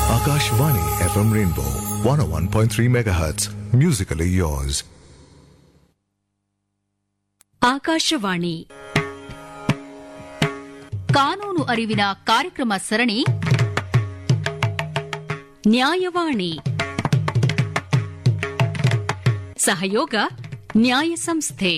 Akashvani FM Rainbow 101.3 MHz. Musically yours. Akashvani ಕಾನೂನು ಅರಿವಿನ ಕಾರ್ಯಕ್ರಮ ಸರಣಿ ನ್ಯಾಯವಾಣಿ ಸಹಯೋಗ ನ್ಯಾಯ ಸಂಸ್ಥೆ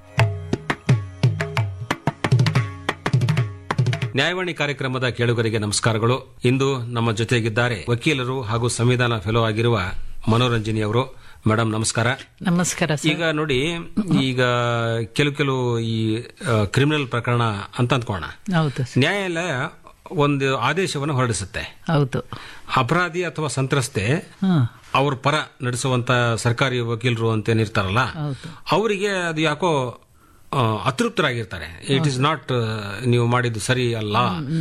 ನ್ಯಾಯವಾಣಿ ಕಾರ್ಯಕ್ರಮದ ಕೇಳುಗರಿಗೆ ನಮಸ್ಕಾರಗಳು ಇಂದು ನಮ್ಮ ಜೊತೆಗಿದ್ದಾರೆ ವಕೀಲರು ಹಾಗೂ ಸಂವಿಧಾನ ಫೆಲೋ ಆಗಿರುವ ಮನೋರಂಜನಿ ಅವರು ಮೇಡಮ್ ನಮಸ್ಕಾರ ನಮಸ್ಕಾರ ಸರ್ ಈಗ ನೋಡಿ ಈಗ ಕೆಲವು ಕೆಲವು ಈ ಕ್ರಿಮಿನಲ್ ಪ್ರಕರಣ ಅಂತ ಅಂದ್ಕೋಣ ಹೌದು ಸರ್. ನ್ಯಾಯಾಲಯ ಒಂದು ಆದೇಶವನ್ನು ಹೊರಡಿಸುತ್ತೆ ಹೌದು ಅಪರಾಧಿ ಅಥವಾ ಸಂತ್ರಸ್ತೆ ಹ್ಮ್ ಅವ್ರ ಪರ ನಡೆಸುವಂತ ಸರ್ಕಾರಿ ವಕೀಲರು ಅಂತ ಏನಿರ್ತಾರಲ್ಲ ಹೌದು. ಅವರಿಗೆ ಅದು ಯಾಕೋ ಆ, ಅತೃಪ್ತರಾಗಿರ್ತಾರೆ ಇಟ್ ಇಸ್ ನಾಟ್ ನೀವು ಮಾಡಿದ್ದು ಸರಿ ಅಲ್ಲ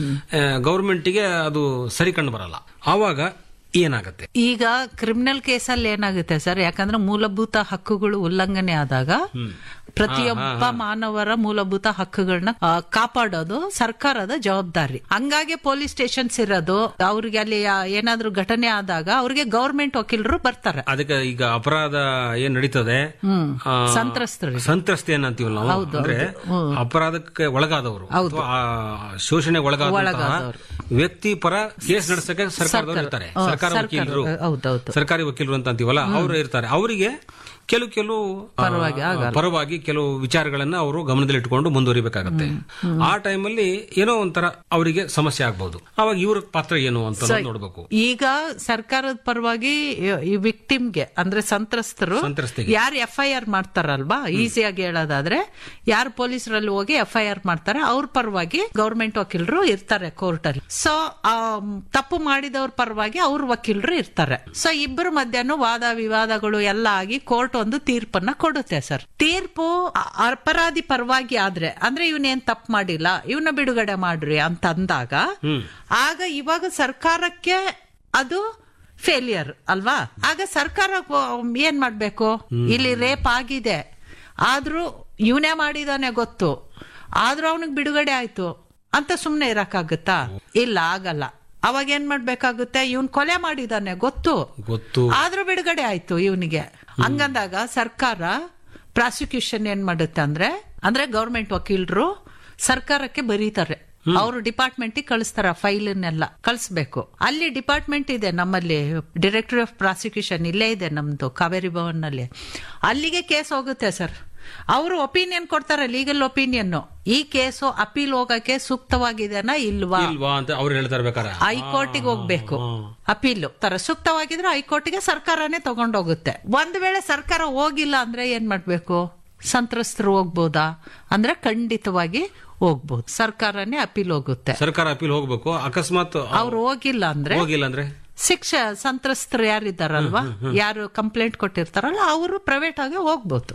ಗೌರ್ಮೆಂಟಿಗೆ ಅದು ಸರಿ ಕಂಡು ಬರಲ್ಲ ಆವಾಗ ಏನಾಗತ್ತೆ ಈಗ ಕ್ರಿಮಿನಲ್ ಕೇಸಲ್ಲಿ ಏನಾಗುತ್ತೆ ಸರ್ ಯಾಕಂದ್ರೆ ಮೂಲಭೂತ ಹಕ್ಕುಗಳು ಉಲ್ಲಂಘನೆ ಆದಾಗ ಪ್ರತಿಯೊಬ್ಬ ಮಾನವರ ಮೂಲಭೂತ ಹಕ್ಕುಗಳನ್ನ ಆ, ಕಾಪಾಡೋದು ಸರ್ಕಾರದ ಜವಾಬ್ದಾರಿ ಹಂಗಾಗಿ ಪೊಲೀಸ್ ಸ್ಟೇಷನ್ಸ್ ಇರೋದು ಅವ್ರಿಗೆ ಅಲ್ಲಿ ಆ, ಏನಾದ್ರೂ ಘಟನೆ ಆದಾಗ ಅವ್ರಿಗೆ ಗೌರ್ಮೆಂಟ್ ವಕೀಲರು ಬರ್ತಾರೆ ಅದಕ್ಕೆ ಈಗ ಅಪರಾಧ ಏನ್ ನಡೀತದೆ ಆ, ಸಂತ್ರಸ್ತರಿಗೆ. ಸಂತ್ರಸ್ತೆ ಏನಂತೀವಲ್ಲ ನಾವು ಹೌದು, ಅಂದ್ರೆ ಹೌದು. ಹ್ಮ್. ಅಪರಾಧಕ್ಕೆ ಒಳಗಾದವರು ಅಥವಾ ಆ ಶೋಷಣೆ ಒಳಗಾದಂತಹ ಒಳಗಾದವರು. ವ್ಯಕ್ತಿ ಪರ ಕೇಸ್ ನಡೆಸಕ್ಕೆ ಸರ್ಕಾರದವರು ಸರ್ಕಾರ- ಇರ್ತಾರೆ ಹ್ಮ್, ಸರ್ಕಾರ ಸರ್ಕಾರ- ವಕೀಲರು ಹೌದೌದು. ಸರ್ಕಾರಿ ವಕೀಲರು ಅಂತ ಅಂತೀವಲ್ಲ ಅವರು ಇರ್ತಾರೆ ಅವರಿಗೆ ಕೆಲವು ಕೆಲವು ಆ, ಪರವಾಗಿ ಆಗಲ್ಲ. ಪರವಾಗಿ ಕೆಲವು ವಿಚಾರಗಳನ್ನ ಅವರು ಗಮನದಲ್ಲಿಟ್ಟುಕೊಂಡು ಮುಂದುವರಿಬೇಕಾಗತ್ತೆ ಆ ಟೈಮಲ್ಲಿ ಏನೋ ಒಂಥರ ಅವರಿಗೆ ಸಮಸ್ಯೆ ಆಗ್ಬಹುದು ಅವಾಗ ಇವ್ರ ಪಾತ್ರ ಏನು ಅಂತ ನಾವು ನೋಡ್ಬೇಕು ಈಗ ಸರ್ಕಾರದ ಪರವಾಗಿ ಈ ವಿಕ್ಟಿಮ್ಗೆ ಅಂದ್ರೆ ಸಂತ್ರಸ್ತರು ಸಂತ್ರಸ್ತೆಗೆ. ಯಾರು ಎಫ್ ಐ ಆರ್ ಮಾಡ್ತಾರಲ್ವಾ ಈಸಿಯಾಗಿ ಹೇಳೋದಾದ್ರೆ ಯಾರು ಪೊಲೀಸರಲ್ಲಿ ಹೋಗಿ ಎಫ್ ಐ ಆರ್ ಮಾಡ್ತಾರೆ ಅವ್ರ ಪರವಾಗಿ ಗೌರ್ಮೆಂಟ್ ವಕೀಲರು ಇರ್ತಾರೆ ಕೋರ್ಟ್ ಅಲ್ಲಿ ಸೊ ತಪ್ಪು ಮಾಡಿದವ್ರ ಪರವಾಗಿ ಅವ್ರ ವಕೀಲರು ಇರ್ತಾರೆ ಸೊ ಇಬ್ಬರ ಮಧ್ಯಾಹ್ನ ವಾದ ವಿವಾದಗಳು ಎಲ್ಲ ಆಗಿ ಕೋರ್ಟ್ ಒಂದು ತೀರ್ಪನ್ನ ಕೊಡುತ್ತೆ ಸರ್ ತೀರ್ಪು ಅ- ಅಪರಾಧಿ ಪರವಾಗಿ ಆದ್ರೆ ಅಂದ್ರೆ ಇವನೇನ್ ತಪ್ಪು ಮಾಡಿಲ್ಲ ಇವನ್ನ ಬಿಡುಗಡೆ ಮಾಡ್ರಿ ಅಂತ ಅಂದಾಗ ಆಗ ಇವಾಗ ಸರ್ಕಾರಕ್ಕೆ ಅದು ಫೇಲಿಯರ್ ಅಲ್ವಾ ಆಗ ಸರ್ಕಾರ ಏನ್ ಮಾಡ್ಬೇಕು ಇಲ್ಲಿ ರೇಪ್ ಆಗಿದೆ ಆದ್ರೂ ಇವನೇ ಮಾಡಿದಾನೆ ಗೊತ್ತು ಆದ್ರೂ ಅವನಿಗೆ ಬಿಡುಗಡೆ ಆಯ್ತು ಅಂತ ಸುಮ್ನೆ ಇರಕ್ಕಾಗುತ್ತಾ ಇಲ್ಲ ಆಗಲ್ಲ ಅವಾಗ ಏನ್ ಮಾಡ್ಬೇಕಾಗುತ್ತೆ ಇವನ್ ಕೊಲೆ ಮಾಡಿದಾನೆ ಗೊತ್ತು ಗೊತ್ತು ಆದ್ರೂ ಬಿಡುಗಡೆ ಆಯ್ತು ಇವನಿಗೆ ಹಂಗಂದಾಗ ಸರ್ಕಾರ ಪ್ರಾಸಿಕ್ಯೂಷನ್ ಏನ್ ಮಾಡುತ್ತೆ ಅಂದ್ರೆ ಅಂದ್ರೆ ಗೌರ್ಮೆಂಟ್ ವಕೀಲರು ಸರ್ಕಾರಕ್ಕೆ ಬರೀತಾರೆ ಅವರು ಡಿಪಾರ್ಟ್ಮೆಂಟ್ ಕಳಿಸ್ತಾರ ಫೈಲನ್ನೆಲ್ಲ ಕಳಿಸ್ಬೇಕು ಅಲ್ಲಿ ಡಿಪಾರ್ಟ್ಮೆಂಟ್ ಇದೆ ನಮ್ಮಲ್ಲಿ ಡೈರೆಕ್ಟರ್ ಆಫ್ ಪ್ರಾಸಿಕ್ಯೂಷನ್ ಇಲ್ಲೇ ಇದೆ ನಮ್ದು ಕಾವೇರಿ ಭವನ್ ನಲ್ಲಿ ಅಲ್ಲಿಗೆ ಕೇಸ್ ಹೋಗುತ್ತೆ ಸರ್ ಅವರು ಒಪಿನಿಯನ್ ಕೊಡ್ತಾರೆ ಲೀಗಲ್ ಒಪಿನಿಯನ್ ಈ ಕೇಸು ಅಪೀಲ್ ಹೋಗಕ್ಕೆ ಸೂಕ್ತವಾಗಿದೆನಾ ಇಲ್ವಾ ಇಲ್ವಾ ಅಂತ ಅವ್ರು ಹೇಳ್ತಾ ಇರ್ಬೇಕಾರ ಹೈಕೋರ್ಟಿಗೆ ಹೋಗ್ಬೇಕು ಅಪೀಲ್ ತರ ಸೂಕ್ತವಾಗಿದ್ರೆ ಹೈಕೋರ್ಟಿಗೆ ಸರ್ಕಾರನೇ ತಗೊಂಡೋಗುತ್ತೆ ಒಂದ್ ವೇಳೆ ಸರ್ಕಾರ ಹೋಗಿಲ್ಲ ಅಂದ್ರೆ ಏನ್ ಮಾಡ್ಬೇಕು ಸಂತ್ರಸ್ತರು ಹೋಗ್ಬೋದಾ ಅಂದ್ರೆ ಖಂಡಿತವಾಗಿ ಹೋಗ್ಬೋದು ಸರ್ಕಾರನೇ ಅಪೀಲ್ ಹೋಗುತ್ತೆ ಸರ್ಕಾರ ಅಪೀಲ್ ಹೋಗ್ಬೇಕು ಅಕಸ್ಮಾತ್ ಅವ್ರು ಹೋಗಿಲ್ಲ ಅಂದ್ರೆ ಹೋಗಿಲ್ಲ ಅಂದ್ರೆ ಶಿಕ್ಷೆ ಸಂತ್ರಸ್ತರು ಯಾರಿದ್ದಾರಲ್ವಾ ಯಾರು ಕಂಪ್ಲೇಂಟ್ ಕೊಟ್ಟಿರ್ತಾರಲ್ಲ ಅವರು ಪ್ರೈವೇಟ್ ಆಗಿ ಹೋಗ್ಬೋದು